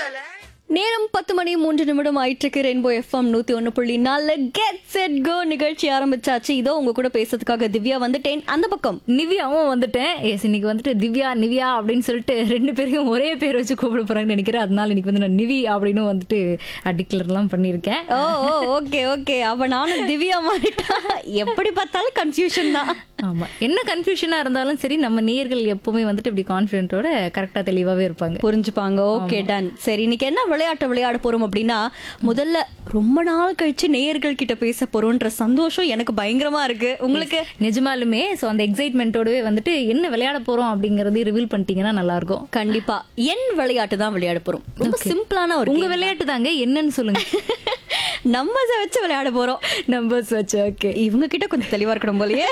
நேரம் பத்து மணி மூன்று நிமிடம் ஆயிட்டு ரெயின்போ எஃப்எம் நூத்தி ஒன்னு புள்ளி நாலு கெட் செட் கோ நிகழ்ச்சி ஆரம்பிச்சாச்சு இதோ உங்க கூட பேசுறதுக்காக திவ்யா வந்துட்டேன் அந்த பக்கம் நிவ்யாவும் வந்துட்டேன் எஸ் இன்னைக்கு வந்துட்டு திவ்யா நிவ்யா அப்படின்னு சொல்லிட்டு ரெண்டு பேரையும் ஒரே பேர் வச்சு கூப்பிட போறாங்கன்னு நினைக்கிறேன் அதனால இன்னைக்கு வந்து நான் நிவி அப்படின்னு வந்துட்டு டிக்ளர்லாம் பண்ணியிருக்கேன் ஓ ஓ ஓகே ஓகே அப்ப நானும் திவ்யா மாறிட்டா எப்படி பார்த்தாலும் கன்ஃபியூஷன் தான் ஆமா என்ன கன்ஃபியூஷனா இருந்தாலும் சரி நம்ம நேயர்கள் எப்பவுமே வந்துட்டு இப்படி கான்பிடென்ட்டோட கரெக்டா தெளிவாவே இருப்பாங்க புரிஞ்சுப்பாங்க ஓகே டன் சரி இன்னைக்கு என்ன விளையாட்டு விளையாட போறோம் அப்படின்னா முதல்ல ரொம்ப நாள் கழிச்சு நேயர்கள் கிட்ட பேச போறோம்ன்ற சந்தோஷம் எனக்கு பயங்கரமா இருக்கு உங்களுக்கு நிஜமாலுமே ஸோ அந்த எக்ஸைட்மெண்ட்டோடவே வந்துட்டு என்ன விளையாட போறோம் அப்படிங்கறதையும் ரிவீல் பண்ணிட்டீங்கன்னா நல்லா இருக்கும் கண்டிப்பா என் விளையாட்டு தான் விளையாட போறோம் ரொம்ப சிம்பிளான ஒரு உங்க விளையாட்டு தாங்க என்னன்னு சொல்லுங்க நம்பர்ஸ வச்சு விளையாட போறோம் நம்பர்ஸ் வச்சு ஓகே இவங்க கிட்ட கொஞ்சம் தெளிவா இருக்கணும் போலயே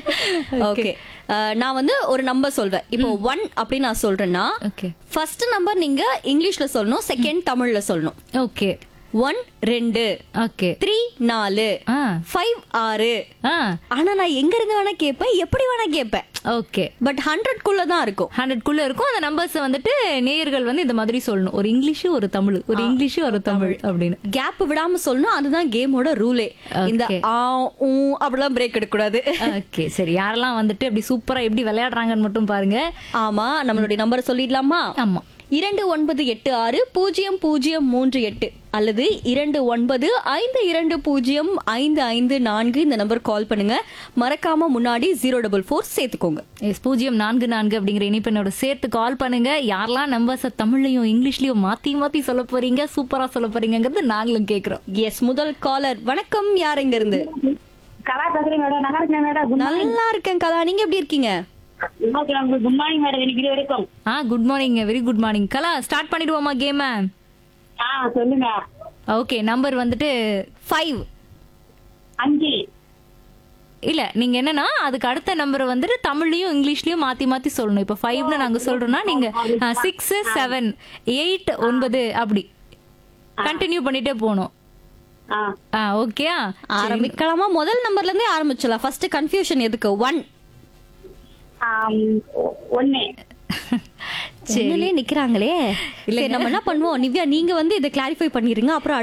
ஓகே நான் வந்து ஒரு நம்பர் சொல்வேன் இப்போ ஒன் அப்படின்னு நான் சொல்றேன்னா ஓகே ஃபர்ஸ்ட் நம்பர் நீங்க இங்கிலீஷ்ல சொல்லணும் செகண்ட் தமிழ்ல சொல்லணும் ஓகே ஒன் ரெண்டு ஓகே த்ரீ நாலு ஆ ஃபைவ் ஆறு ஆ ஆனா நான் எங்க இருந்து வேணா கேட்பேன் எப்படி வேணா கேட்பேன் ஓகே பட் ஹண்ட்ரட் குள்ள தான் இருக்கும் ஹண்ட்ரட் குள்ள இருக்கும் அந்த நம்பர்ஸ் வந்துட்டு நேயர்கள் வந்து இந்த மாதிரி சொல்லணும் ஒரு இங்கிலீஷ் ஒரு தமிழ் ஒரு இங்கிலீஷ் ஒரு தமிழ் அப்படின்னு கேப் விடாம சொல்லணும் அதுதான் கேமோட ரூலே இந்த Okay. ஆ ஊ அப்படிலாம் பிரேக் எடுக்க கூடாது ஓகே சரி யாரெல்லாம் வந்துட்டு அப்படி சூப்பரா எப்படி விளையாடுறாங்கன்னு மட்டும் பாருங்க ஆமா நம்மளுடைய நம்பரை சொல்லிடலாமா ஆமா இரண்டு ஒன்பது எட்டு ஆறு பூஜ்ஜியம் பூஜ்ஜியம் மூன்று எட்டு அல்லது இரண்டு ஒன்பது ஐந்து இரண்டு பூஜ்ஜியம் ஐந்து ஐந்து நான்கு இந்த நம்பர் கால் பண்ணுங்க மறக்காம முன்னாடி ஜீரோ டபுள் ஃபோர் சேர்த்துக்கோங்க எஸ் பூஜ்ஜியம் நான்கு நான்கு அப்படிங்கிற இணைப்பெண்ணோட சேர்த்து கால் பண்ணுங்க யாரெல்லாம் நம்பர்ஸை தமிழ்லையும் இங்கிலீஷ்லயும் மாத்தி மாத்தி சொல்ல போறீங்க சூப்பரா சொல்ல போறீங்கிறது நாங்களும் கேக்குறோம் எஸ் முதல் காலர் வணக்கம் யார் எங்க இருந்து கலா பேசுறேன் மேடம் நல்லா இருக்கேன் மேடம் குட் நல்லா இருக்கேன் கலா நீங்க எப்படி இருக்கீங்க மார்னிங் குட் மார்னிங் மேடம் எனக்கு இது வரைக்கும் ஆ good morning very good morning Kala start பண்ணிடுவோமா கேம ஆ சொல்லுங்க ஓகே நம்பர் வந்துட்டு ஃபைவ் அஞ்சு இல்ல நீங்க என்னன்னா அதுக்கு அடுத்த நம்பரை வந்துட்டு தமிழ்லயும் இங்கிலீஷ்லயும் மாத்தி மாத்தி சொல்லணும் இப்ப ஃபைவ்னு நாங்க சொல்றோம்னா நீங்க சிக்ஸ் செவன் எயிட் ஒன்பது அப்படி கண்டினியூ பண்ணிட்டே போகணும் ஆ ஆ ஓகே ஆரம்பிக்கலாமா முதல் நம்பர்ல இருந்தே ஆரம்பிச்சலாம் ஃபர்ஸ்ட் கன்ஃபியூஷன் எதுக்கு ஒன் ஆம், ஒண்ணு என்னலே நிக்கிறாங்களே சரி நம்ம என்ன பண்ணுவோம் நிவ்யா நீங்க வந்து இதை கிளாரிஃபை பண்ணிருங்க அப்புறம்